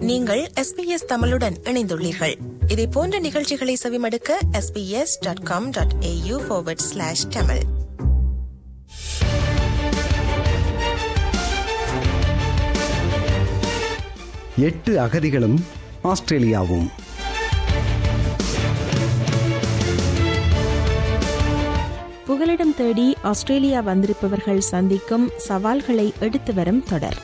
நீங்கள் எஸ்பிஎஸ் தமிழுடன் இணைந்துள்ளீர்கள் இதே போன்ற நிகழ்ச்சிகளை செவிமடுக்க SBS dot com dot AU slash Tamil எட்டு அகதிகளும் ஆஸ்திரேலியாவும் புகலிடம் தேடி ஆஸ்திரேலியா வந்திருப்பவர்கள் சந்திக்கும் சவால்களை எடுத்து வரும் தொடர்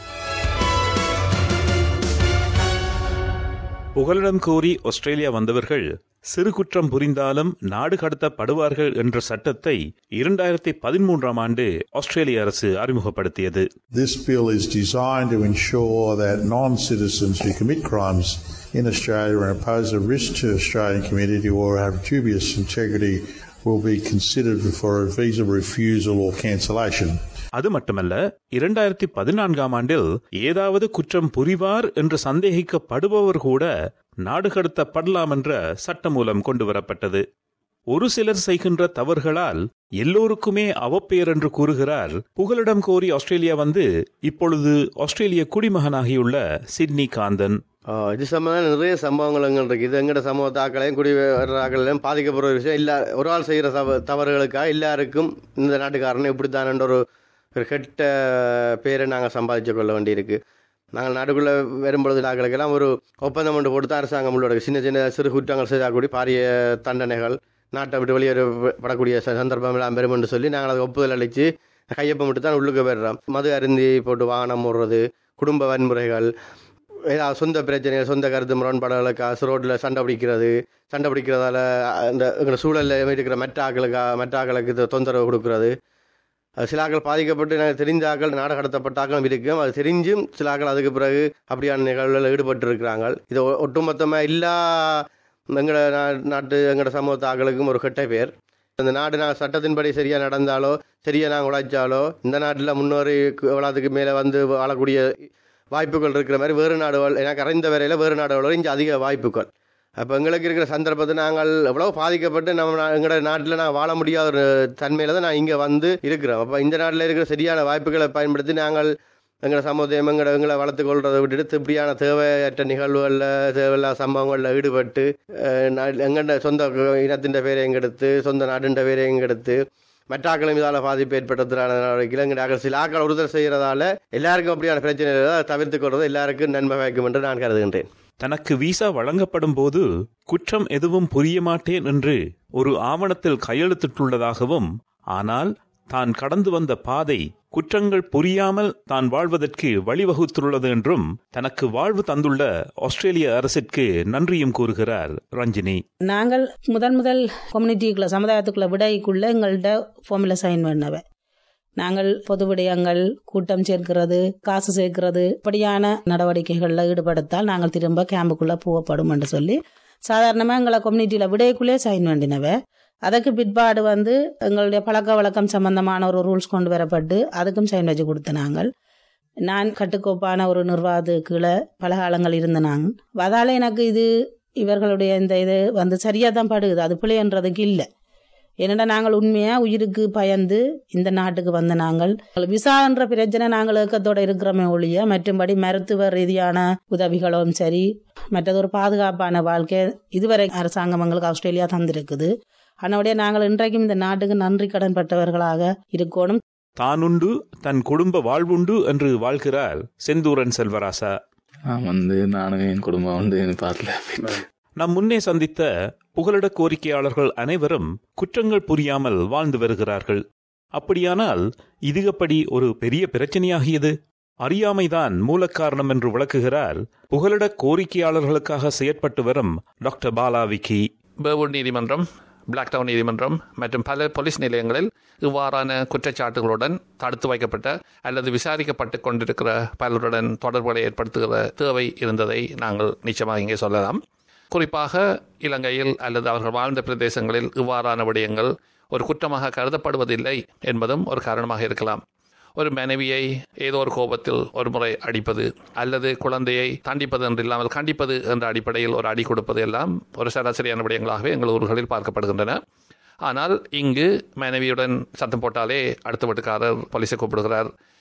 புகலிடம் கோரி ஆஸ்திரேலியா வந்தவர்கள் சிறு குற்றம் புரிந்தாலும் நாடு கடத்தப்படுவார்கள் என்ற சட்டத்தை இரண்டாயிரத்தி பதிமூன்றாம் ஆண்டு ஆஸ்திரேலிய அரசு அறிமுகப்படுத்தியது This bill is designed to ensure that non-citizens who commit crimes in Australia and pose a risk to the Australian community or have dubious integrity will be considered for a visa refusal or cancellation. அது மட்டுமல்ல இரண்டாயிரத்தி பதினான்காம் ஆண்டில் ஏதாவது குற்றம் புரிவார் என்று சந்தேகிக்கப்படுபவர் கூட நாடு கடத்தப்படலாம் என்ற சட்டமூலம் கொண்டுவரப்பட்டது ஒரு சிலர் செய்கின்ற தவறுகளால் எல்லோருக்குமே அவப்பெயர் என்று கூறுகிறார் புகலிடம் கோரி ஆஸ்திரேலியா வந்து இப்பொழுது ஆஸ்திரேலிய குடிமகனாகியுள்ள சிட்னி காந்தன் ஆ, இது சம்பந்தம் நிறைய சம்பவங்கள் எங்கள் இருக்கு இது எங்கட சமூகத்தாக்களையும் குடிவர்களையும் பாதிக்கப்படுற ஒரு விஷயம் இல்ல ஒரு ஆள் செய்கிற தவ தவறுகளுக்காக எல்லாருக்கும் இந்த நாட்டுக்காரனை இப்படித்தானன்ற ஒரு ஒரு கெட்ட பேரை நாங்கள் சம்பாதிச்சு கொள்ள வேண்டியிருக்கு நாங்கள் நாட்டுக்குள்ளே வரும்பொழுது நாங்களுக்கெல்லாம் ஒரு ஒப்பந்தம் ஒன்று கொடுத்து அரசாங்கம் உள்ளோட சின்ன சின்ன சிறு குற்றங்கள் செய்யக்கூடிய பாரிய தண்டனைகள் நாட்டை விட்டு வெளியேறப்படக்கூடிய ச- சந்தர்ப்பம் எல்லாம் பெறும் என்று சொல்லி நாங்கள் அதை ஒப்புதல் அளித்து கையொப்பம் விட்டு தான் உள்ளுக்கு போயிடுறோம் மது அருந்தி போட்டு வாகனம் ஓடுறது குடும்ப வன்முறைகள் ஏதாவது சொந்த பிரச்சனைகள் சொந்த கருத்து முரண்பாடுகளுக்காக ரோட்டில் சண்டை பிடிக்கிறது சண்டை பிடிக்கிறதால அந்த எங்களை சூழலில் இருக்கிற மற்ற ஆக்களுக்கா மற்ற ஆக்களுக்கு தொ- தொந்தரவு கொடுக்கறது அது சில ஆக்கள் பாதிக்கப்பட்டு எனக்கு தெரிந்த ஆக்கள் நாடு கடத்தப்பட்ட ஆக்களும் இருக்கும் அது தெரிஞ்சும் சில ஆக்கள் அதுக்கு பிறகு அப்படியான நிகழ்வுகளில் ஈடுபட்டு இருக்கிறாங்க இது ஒ- ஒட்டுமொத்தமாக எல்லா எங்களோட நா- நாட்டு எங்களோட சமூகத்து ஆக்களுக்கும் ஒரு கெட்ட பேர் இந்த நாடு நான் சட்டத்தின்படி சரியாக நடந்தாலோ சரியாக நாங்கள் உழைச்சாலோ இந்த நாட்டில் முன்னோரி எவ்வளோத்துக்கு மேலே வந்து வாழக்கூடிய வாய்ப்புகள் இருக்கிற மாதிரி வேறு நாடுகள் எனக்கு அறிந்த வரையில் வேறு நாடுகளோட இங்கே அதிக வாய்ப்புகள் அப்போ எங்களுக்கு இருக்கிற சந்தர்ப்பத்தை நாங்கள் எவ்வளோ பாதிக்கப்பட்டு நம்ம நா- எங்களோட நாட்டில் நான் வாழ முடியாத ஒரு தன்மையில் தான் நான் இங்கே வந்து இருக்கிறோம் அப்போ இந்த நாட்டில் இருக்கிற சரியான வாய்ப்புகளை பயன்படுத்தி நாங்கள் எங்களை சமுதாயம் எங்களை எங்களை வளர்த்து கொள்றதை விட்டுட்டு இப்படியான தேவையற்ற நிகழ்வுகளில் தேவையில்லாத சம்பவங்களில் ஈடுபட்டு எங்கள்ட சொந்த இனத்தின் பேரையும் கெடுத்து சொந்த நாட்டின் பேரையும் கெடுத்து மற்ற ஆக்களும் இதால் பாதிப்பு ஏற்படுத்துறான நடவடிக்கையில் எங்கள் ஆக்கள் சில ஆக்கள் உறுதல் செய்கிறதால எல்லாருக்கும் அப்படியான பிரச்சனைகளை தவிர்த்து கொள்வது எல்லாருக்கும் நன்மை வைக்கும் என்று நான் கருதுகின்றேன் தனக்கு விசா வழங்கப்படும் போது குற்றம் எதுவும் புரிய மாட்டேன் என்று ஒரு ஆவணத்தில் கையெழுத்திட்டுள்ளதாகவும் ஆனால் தான் கடந்து வந்த பாதை குற்றங்கள் புரியாமல் தான் வாழ்வதற்கு வழிவகுத்துள்ளது என்றும் தனக்கு வாழ்வு தந்துள்ள ஆஸ்திரேலிய அரசிற்கு நன்றியும் கூறுகிறார் ரஞ்சினி நாங்கள் முதல் முதல் கம்யூனிட்டிக்குள்ள சமுதாயத்துக்குள்ள விடைக்குள்ள எங்கள்கிட்ட ஃபார்முலா சைன் பண்ணவ நாங்கள் பொது விடயங்கள் கூட்டம் சேர்க்கிறது காசு சேர்க்கிறது இப்படியான நடவடிக்கைகளில் ஈடுபடுத்தால் நாங்கள் திரும்ப கேம்புக்குள்ள போகப்படும் என்று சொல்லி சாதாரணமாக எங்களை கம்யூனிட்டியில் விடைக்குள்ளே சைன் பண்ணினவ அதுக்கு பிற்பாடு வந்து எங்களுடைய பழக்க வழக்கம் சம்பந்தமான ஒரு ரூல்ஸ் கொண்டு வரப்பட்டு அதுக்கும் சைன் வச்சு கொடுத்த நாங்கள் நான் கட்டுக்கோப்பான ஒரு நிர்வாகத்து கீழே பல காலங்கள் இருந்த நாங்கள் அதால எனக்கு இது இவர்களுடைய இந்த இது வந்து சரியாக தான் படுகுது அது பிள்ளைன்றதுக்கு இல்லை என்னடா நாங்கள் உண்மையாக உயிருக்கு பயந்து இந்த நாட்டுக்கு வந்த நாங்கள் விசான்ற பிரச்சனை நாங்கள் ஏக்கத்தோட இருக்கிறோமே ஒழிய மற்றும்படி மருத்துவ ரீதியான உதவிகளும் சரி மற்றது ஒரு பாதுகாப்பான வாழ்க்கை இதுவரை அரசாங்கம் எங்களுக்கு ஆஸ்திரேலியா தந்திருக்குது அதனுடைய நாங்கள் இன்றைக்கும் இந்த நாட்டுக்கு நன்றி கடன் பட்டவர்களாக இருக்கணும் தானுண்டு தன் குடும்ப வாழ்வுண்டு என்று வாழ்கிறார் செந்தூரன் செல்வராசா நான் வந்து நானும் என் குடும்பம் வந்து பார்க்கல நம் முன்னே சந்தித்த புகலிட கோரிக்கையாளர்கள் அனைவரும் குற்றங்கள் புரியாமல் வாழ்ந்து வருகிறார்கள் அப்படியானால் இது எப்படி ஒரு பெரிய பிரச்சனையாகியது அறியாமைதான் மூலக்காரணம் என்று விளக்குகிறார் புகலிட கோரிக்கையாளர்களுக்காக செயற்பட்டு வரும் டாக்டர் பாலா விக்கி பேர்வுட் நீதிமன்றம் பிளாக்டவுன் நீதிமன்றம் மற்றும் பல போலீஸ் நிலையங்களில் இவ்வாறான குற்றச்சாட்டுகளுடன் தடுத்து வைக்கப்பட்ட அல்லது விசாரிக்கப்பட்டு கொண்டிருக்கிற பலருடன் தொடர்புகளை ஏற்படுத்துகிற தேவை இருந்ததை நாங்கள் நிச்சயமாக இங்கே சொல்லலாம் குறிப்பாக இலங்கையில் அல்லது அவர்கள் வாழ்ந்த பிரதேசங்களில் இவ்வாறான விடயங்கள் ஒரு குற்றமாக கருதப்படுவதில்லை என்பதும் ஒரு காரணமாக இருக்கலாம் ஒரு மனைவியை ஏதோ ஒரு கோபத்தில் ஒரு முறை அடிப்பது அல்லது குழந்தையை தண்டிப்பது என்று இல்லாமல் கண்டிப்பது என்ற அடிப்படையில் ஒரு அடி கொடுப்பது எல்லாம் ஒரு சராசரியான விடயங்களாகவே எங்கள் ஊர்களில் பார்க்கப்படுகின்றன ஆனால் இங்கு மனைவியுடன் சத்தம் போட்டாலே அடுத்த வீட்டுக்காரர் போலீஸை கூப்பிடுகிறார்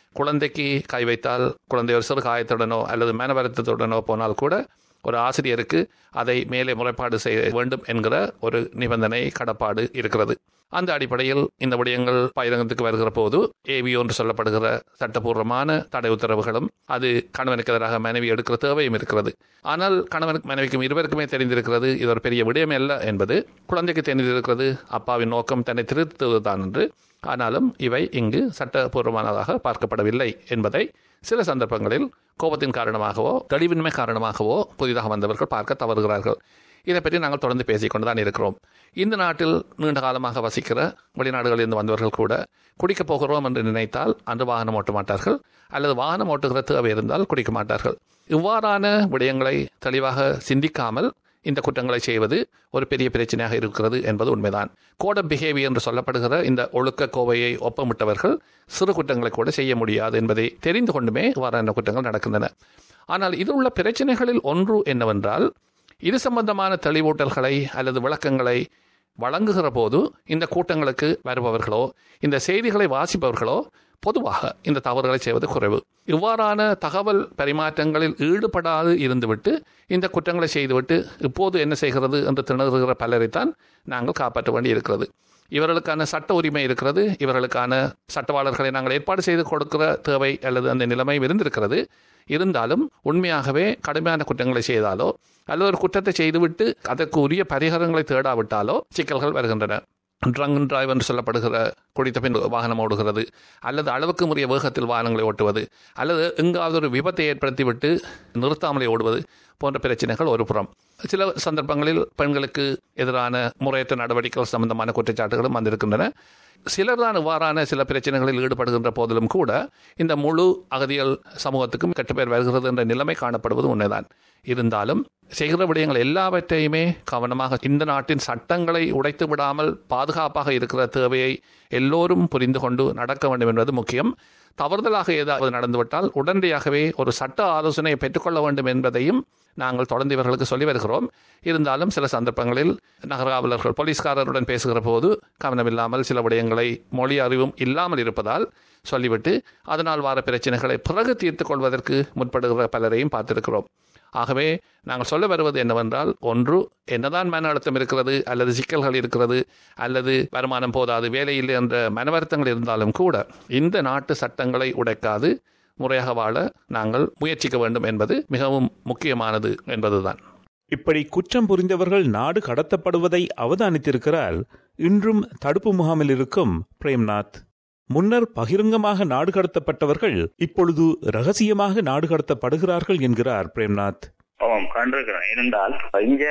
குழந்தைக்கு கை வைத்தால் குழந்தை ஒரு சிறு காயத்துடனோ அல்லது மனவருத்தத்துடனோ போனால் கூட ஒரு ஆசிரியருக்கு அதை மேலே முறைப்பாடு செய்ய வேண்டும் என்கிற ஒரு நிபந்தனை கடப்பாடு இருக்கிறது அந்த அடிப்படையில் இந்த விடயங்கள் பயிரங்கத்துக்கு வருகிற போது ஏவி என்று சொல்லப்படுகிற சட்டபூர்வமான தடை உத்தரவுகளும் அது கணவனுக்கு எதிராக மனைவி எடுக்கிற தேவையும் இருக்கிறது ஆனால் கணவனுக்கு மனைவிக்கும் இருவருக்குமே தெரிந்திருக்கிறது இது ஒரு பெரிய விடயம் அல்ல என்பது குழந்தைக்கு தெரிந்திருக்கிறது அப்பாவின் நோக்கம் தன்னை திருத்துவதுதான் என்று ஆனாலும் இவை இங்கு சட்டபூர்வமானதாக பார்க்கப்படவில்லை என்பதை சில சந்தர்ப்பங்களில் கோபத்தின் காரணமாகவோ தெளிவின்மை காரணமாகவோ புதிதாக வந்தவர்கள் பார்க்க தவறுகிறார்கள் இதை பற்றி நாங்கள் தொடர்ந்து பேசிக்கொண்டு தான் இருக்கிறோம் இந்த நாட்டில் நீண்ட காலமாக வசிக்கிற வெளிநாடுகளில் இருந்து வந்தவர்கள் கூட குடிக்கப் போகிறோம் என்று நினைத்தால் அன்று வாகனம் ஓட்ட மாட்டார்கள் அல்லது வாகனம் ஓட்டுகிற தேவை இருந்தால் குடிக்க மாட்டார்கள் இவ்வாறான விடயங்களை தெளிவாக சிந்திக்காமல் இந்த குற்றங்களை செய்வது ஒரு பெரிய பிரச்சனையாக இருக்கிறது என்பது உண்மைதான் கோட் ஆஃப் பிஹேவியர் என்று சொல்லப்படுகிற இந்த ஒழுக்க கோவையை ஒப்பமிட்டவர்கள் சிறு குற்றங்களை கூட செய்ய முடியாது என்பதை தெரிந்து கொண்டுமே இவ்வாறான குற்றங்கள் நடக்கின்றன ஆனால் இது உள்ள பிரச்சனைகளில் ஒன்று என்னவென்றால் இது சம்பந்தமான தெளிவூட்டல்களை அல்லது விளக்கங்களை வழங்குகிற போது இந்த கூட்டங்களுக்கு வருபவர்களோ இந்த செய்திகளை வாசிப்பவர்களோ பொதுவாக இந்த தவறுகளை செய்வது குறைவு இவ்வாறான தகவல் பரிமாற்றங்களில் ஈடுபடாது இருந்துவிட்டு இந்த குற்றங்களை செய்துவிட்டு இப்போது என்ன செய்கிறது என்று திணறுகிற பலரைத்தான் நாங்கள் காப்பாற்ற வேண்டி இருக்கிறது இவர்களுக்கான சட்ட உரிமை இருக்கிறது இவர்களுக்கான சட்டவாளர்களை நாங்கள் ஏற்பாடு செய்து கொடுக்கிற தேவை அல்லது அந்த நிலைமை இருந்திருக்கிறது இருந்தாலும் உண்மையாகவே கடுமையான குற்றங்களை செய்தாலோ அல்லது ஒரு குற்றத்தை செய்துவிட்டு அதற்கு உரிய பரிகாரங்களை தேடாவிட்டாலோ சிக்கல்கள் வருகின்றன ட்ரங்க் அண்ட் டிரைவ் என்று சொல்லப்படுகிற குடித்த பின் வாகனம் ஓடுகிறது அல்லது அளவுக்கு முறைய வேகத்தில் வாகனங்களை ஓட்டுவது அல்லது எங்காவது ஒரு விபத்தை ஏற்படுத்திவிட்டு நிறுத்தாமலே ஓடுவது போன்ற பிரச்சனைகள் ஒரு புறம் சில சந்தர்ப்பங்களில் பெண்களுக்கு எதிரான முறையற்ற நடவடிக்கைகள் சம்பந்தமான குற்றச்சாட்டுகளும் வந்திருக்கின்றன சிலர் தான் இவ்வாறான சில பிரச்சனைகளில் ஈடுபடுகின்ற போதிலும் கூட இந்த முழு அகதியல் சமூகத்துக்கும் கெட்டுப்பேர் வருகிறது என்ற நிலைமை காணப்படுவது உண்மைதான் இருந்தாலும் செய்கிற விடயங்கள் எல்லாவற்றையுமே கவனமாக இந்த நாட்டின் சட்டங்களை உடைத்து விடாமல் பாதுகாப்பாக இருக்கிற தேவையை எல்லோரும் புரிந்து கொண்டு நடக்க வேண்டும் என்பது முக்கியம் தவறுதலாக ஏதாவது நடந்துவிட்டால் உடனடியாகவே ஒரு சட்ட ஆலோசனையை பெற்றுக்கொள்ள வேண்டும் என்பதையும் நாங்கள் தொடர்ந்து இவர்களுக்கு சொல்லி வருகிறோம் இருந்தாலும் சில சந்தர்ப்பங்களில் நகர காவலர்கள் போலீஸ்காரருடன் பேசுகிற போது கவனமில்லாமல் சில விடயங்களை மொழி அறிவும் இல்லாமல் இருப்பதால் சொல்லிவிட்டு அதனால் வார பிரச்சனைகளை பிறகு தீர்த்து கொள்வதற்கு முற்படுகிற பலரையும் பார்த்திருக்கிறோம் ஆகவே நாங்கள் சொல்ல வருவது என்னவென்றால் ஒன்று என்னதான் மன அழுத்தம் இருக்கிறது அல்லது சிக்கல்கள் இருக்கிறது அல்லது வருமானம் போதாது வேலை இல்லை என்ற மனவருத்தங்கள் இருந்தாலும் கூட இந்த நாட்டு சட்டங்களை உடைக்காது முறையாக வாழ நாங்கள் முயற்சிக்க வேண்டும் என்பது மிகவும் முக்கியமானது என்பதுதான் இப்படி குற்றம் புரிந்தவர்கள் நாடு கடத்தப்படுவதை அவதானித்திருக்கிறார் இன்றும் தடுப்பு முகாமில் இருக்கும் பிரேம்நாத் முன்னர் பகிரங்கமாக நாடு கடத்தப்பட்டவர்கள் இப்பொழுது ரகசியமாக நாடு கடத்தப்படுகிறார்கள் என்கிறார் பிரேம்நாத் ஆமாம் கண்டிருக்கிறேன் இருந்தால் இங்க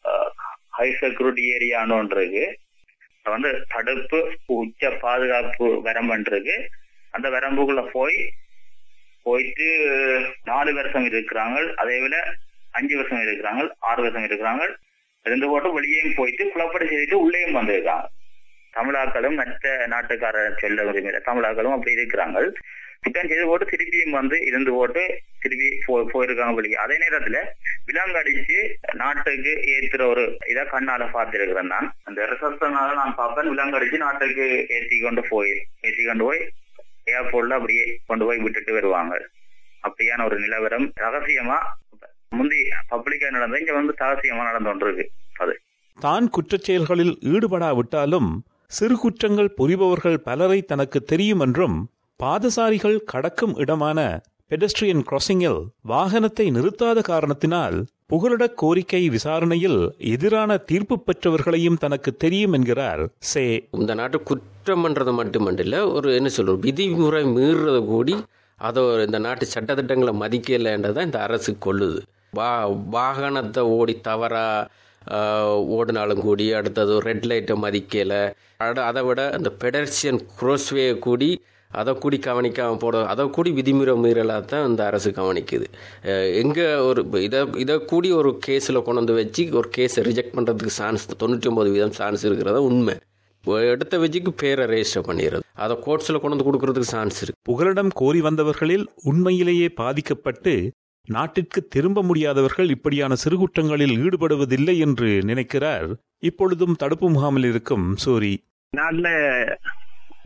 ஹை செக்யூரிட்டி ஏரியான்னு ஒன்று இருக்கு வந்து தடுப்பு உச்ச பாதுகாப்பு வரம்பு இருக்கு அந்த வரம்புக்குள்ள போய் போயிட்டு நாலு வருஷம் இருக்கிறாங்க அதே விட அஞ்சு வருஷம் இருக்கிறாங்க ஆறு வருஷம் இருக்கிறாங்க ரெண்டு போட்டும் வெளியேயும் போயிட்டு குழப்படி செய்துட்டு உள்ளேயும் வந்திருக்காங்க தமிழாக்களும் மற்ற நாட்டுக்காரர் சொல்ல உரிமையில தமிழாக்களும் அப்படி இருக்கிறாங்க குற்றம் செய்து போட்டு திருப்பியும் வந்து இருந்து போட்டு திருப்பி போயிருக்காங்க வெளியே அதே நேரத்துல விலங்கடிச்சு நாட்டுக்கு ஏத்துற ஒரு இதை கண்ணால பார்த்திருக்கிறேன் நான் அந்த ரிசப்ஷனால நான் பார்ப்பேன் விலங்கடிச்சு நாட்டுக்கு ஏற்றி கொண்டு போய் ஏற்றி கொண்டு போய் ஏர்போர்ட்ல அப்படியே கொண்டு போய் விட்டுட்டு வருவாங்க அப்படியான ஒரு நிலவரம் ரகசியமா முந்தி பப்ளிக்கா நடந்த இங்க வந்து ரகசியமா நடந்து கொண்டிருக்கு அது தான் குற்றச்செயல்களில் ஈடுபடாவிட்டாலும் சிறு குற்றங்கள் புரிபவர்கள் பலரை தனக்கு தெரியும் என்றும் பாதசாரிகள் கடக்கும் இடமான பெடஸ்ட்ரியன் கிராசிங்கில் வாகனத்தை நிறுத்தாத காரணத்தினால் புகலிட கோரிக்கை விசாரணையில் எதிரான தீர்ப்பு பெற்றவர்களையும் தனக்கு தெரியும் என்கிறார் சே இந்த நாட்டு குற்றம் பண்றது மட்டுமண்டில்ல ஒரு என்ன சொல்ற விதிமுறை மீறுறத கூடி அதை இந்த நாட்டு சட்டத்திட்டங்களை மதிக்கலைன்றதான் இந்த அரசு கொள்ளுது வா வாகனத்தை ஓடி தவறா ஓடினாலும் கூடி அடுத்தது ரெட் லைட்டை மதிக்கலை அதை விட அந்த பெடர்சியன் குரோஸ்வே கூடி அதை கூடி கவனிக்காமல் போட அதை கூடி விதிமுறை மீறலாக தான் இந்த அரசு கவனிக்குது எங்கே ஒரு இதை இதை கூடி ஒரு கேஸில் கொண்டு வந்து வச்சு ஒரு கேஸை ரிஜெக்ட் பண்ணுறதுக்கு சான்ஸ் தொண்ணூற்றி ஒம்பது வீதம் சான்ஸ் இருக்கிறதா உண்மை எடுத்த வச்சுக்கு பேரை ரெஜிஸ்டர் பண்ணிடுறது அதை கோர்ட்ஸில் கொண்டு வந்து கொடுக்கறதுக்கு சான்ஸ் இருக்கு புகலிடம் கோரி வந்தவர்களில் உண்மையிலேயே பாதிக்கப்பட்டு நாட்டிற்கு திரும்ப முடியாதவர்கள் இப்படியான சிறு குற்றங்களில் ஈடுபடுவதில்லை என்று நினைக்கிறார் இப்பொழுதும் தடுப்பு முகாமில் இருக்கும் சூரி நாட்டில்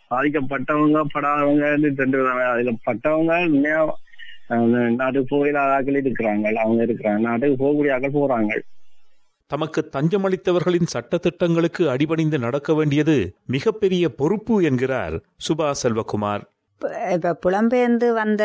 பாதிக்கப்பட்டவங்க படாதவங்க ரெண்டு விதம் அதுல பட்டவங்க உண்மையா அந்த நாட்டுக்கு போகிற ஆட்கள் இருக்கிறாங்க அவங்க இருக்கிறாங்க நாட்டுக்கு போகக்கூடிய ஆட்கள் போறாங்க தமக்கு தஞ்சமளித்தவர்களின் சட்டத்திட்டங்களுக்கு அடிபணிந்து நடக்க வேண்டியது மிகப்பெரிய பொறுப்பு என்கிறார் சுபா செல்வகுமார் இப்போ புலம்பெயர்ந்து வந்த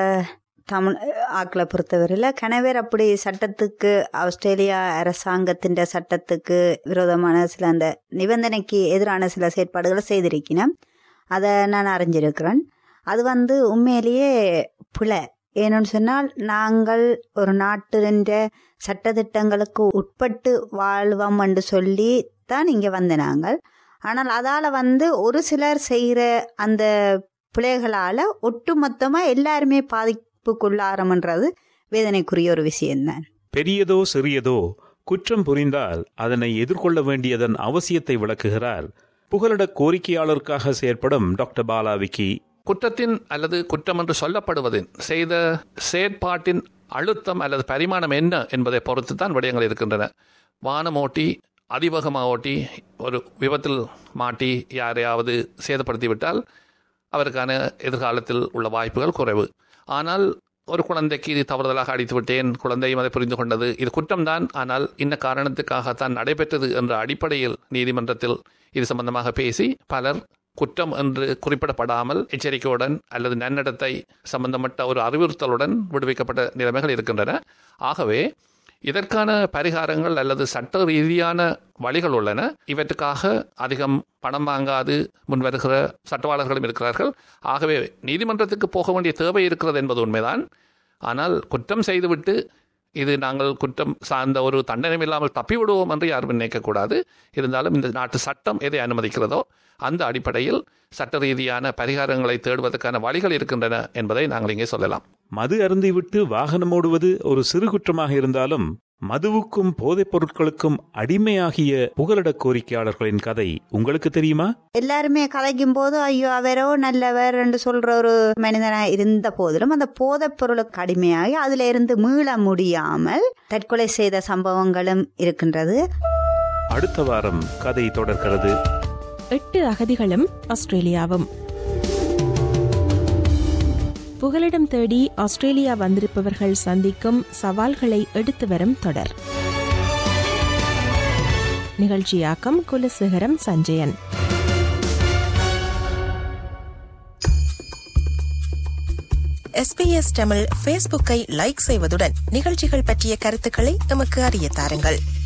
தமிழ் ஆக்களை பொறுத்தவரையில் கணவர் அப்படி சட்டத்துக்கு ஆஸ்திரேலியா அரசாங்கத்தின் சட்டத்துக்கு விரோதமான சில அந்த நிபந்தனைக்கு எதிரான சில செயற்பாடுகளை செய்திருக்கிறேன் அதை நான் அறிஞ்சிருக்கிறேன் அது வந்து உண்மையிலேயே பிழை ஏன்னு சொன்னால் நாங்கள் ஒரு நாட்டின் சட்டத்திட்டங்களுக்கு உட்பட்டு வாழ்வோம் என்று சொல்லி தான் இங்கே வந்த நாங்கள் ஆனால் அதால் வந்து ஒரு சிலர் செய்கிற அந்த பிள்ளைகளால் ஒட்டுமொத்தமாக எல்லாருமே பாதிப்புக்குள்ளாரம்ன்றது வேதனைக்குரிய ஒரு விஷயம்தான் பெரியதோ சிறியதோ குற்றம் புரிந்தால் அதனை எதிர்கொள்ள வேண்டியதன் அவசியத்தை விளக்குகிறார் புகலிட கோரிக்கையாளருக்காக செயற்படும் டாக்டர் பாலா விக்கி குற்றத்தின் அல்லது குற்றம் என்று சொல்லப்படுவதின் செய்த செயற்பாட்டின் அழுத்தம் அல்லது பரிமாணம் என்ன என்பதை பொறுத்து தான் விடயங்கள் இருக்கின்றன வானம் ஓட்டி அதிவேகமாக ஓட்டி ஒரு விபத்தில் மாட்டி யாரையாவது சேதப்படுத்திவிட்டால் அவருக்கான எதிர்காலத்தில் உள்ள வாய்ப்புகள் குறைவு ஆனால் ஒரு குழந்தைக்கு இது தவறுதலாக அடித்து விட்டேன் குழந்தையும் அதை புரிந்து கொண்டது இது குற்றம்தான் ஆனால் இன்ன காரணத்துக்காகத்தான் நடைபெற்றது என்ற அடிப்படையில் நீதிமன்றத்தில் இது சம்பந்தமாக பேசி பலர் குற்றம் என்று குறிப்பிடப்படாமல் எச்சரிக்கையுடன் அல்லது நன்னடத்தை சம்பந்தப்பட்ட ஒரு அறிவுறுத்தலுடன் விடுவிக்கப்பட்ட நிலைமைகள் இருக்கின்றன ஆகவே இதற்கான பரிகாரங்கள் அல்லது சட்ட ரீதியான வழிகள் உள்ளன இவற்றுக்காக அதிகம் பணம் வாங்காது முன்வருகிற சட்டவாளர்களும் இருக்கிறார்கள் ஆகவே நீதிமன்றத்துக்கு போக வேண்டிய தேவை இருக்கிறது என்பது உண்மைதான் ஆனால் குற்றம் செய்துவிட்டு இது நாங்கள் குற்றம் சார்ந்த ஒரு தண்டனை இல்லாமல் தப்பி விடுவோம் என்று யாரும் நினைக்கக்கூடாது இருந்தாலும் இந்த நாட்டு சட்டம் எதை அனுமதிக்கிறதோ அந்த அடிப்படையில் சட்ட ரீதியான பரிகாரங்களை தேடுவதற்கான வழிகள் இருக்கின்றன என்பதை நாங்கள் இங்கே சொல்லலாம் மது அருந்திவிட்டு வாகனம் ஓடுவது ஒரு சிறு குற்றமாக இருந்தாலும் மதுவுக்கும் போதைப் பொருட்களுக்கும் அடிமையாகிய புகலிட கோரிக்கையாளர்களின் கதை உங்களுக்கு தெரியுமா எல்லாருமே கதைக்கும் போது ஐயோ அவரோ நல்லவர் என்று சொல்ற ஒரு மனிதனா இருந்த போதிலும் அந்த போதைப் பொருளுக்கு அடிமையாகி அதுல இருந்து மீள முடியாமல் தற்கொலை செய்த சம்பவங்களும் இருக்கின்றது அடுத்த வாரம் கதை தொடர்கிறது எட்டு அகதிகளும் ஆஸ்திரேலியாவும் புகலிடம் தேடி ஆஸ்திரேலியா வந்திருப்பவர்கள் சந்திக்கும் சவால்களை எடுத்து வரும் தொடர் நிகழ்ச்சியாக்கம் குலசேகரம் சஞ்சயன் எஸ்பிஎஸ் தமிழ் ஃபேஸ்புக்கை லைக் செய்வதுடன் நிகழ்ச்சிகள் பற்றிய கருத்துக்களை எமக்கு அறிய தாருங்கள்